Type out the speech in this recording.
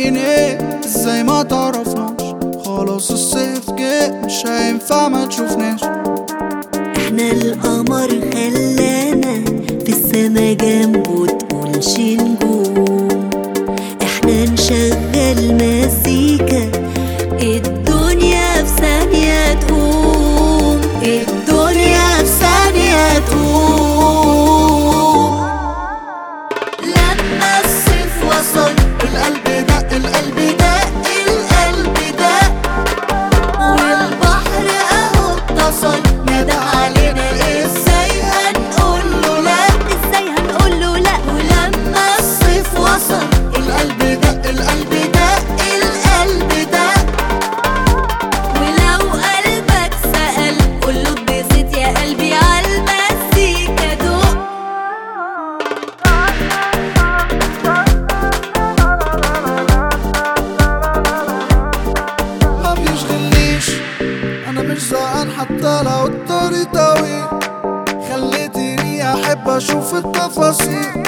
رايحين ايه ازاي ما تعرفناش خلاص الصيف جه مش هينفع ما تشوفناش احنا القمر خلانا في السما جنبه تقولش نجوم احنا نشغل مزيكا الدنيا في ثانية تقوم الدنيا في ثانية تقوم لما الصيف وصل القلب دق القلب دق القلب ده والبحر اهو اتصل نادى علينا ازاي هنقول له لا ازاي هنقول له لا ولما الصيف وصل القلب دق القلب دق القلب ده ولو قلبك سأل قول له اتبسط يا قلبي عالمزيكا دوق ما بيشغلنيش انا مش زهقان حتى لو الطريق طويل خليتني احب اشوف التفاصيل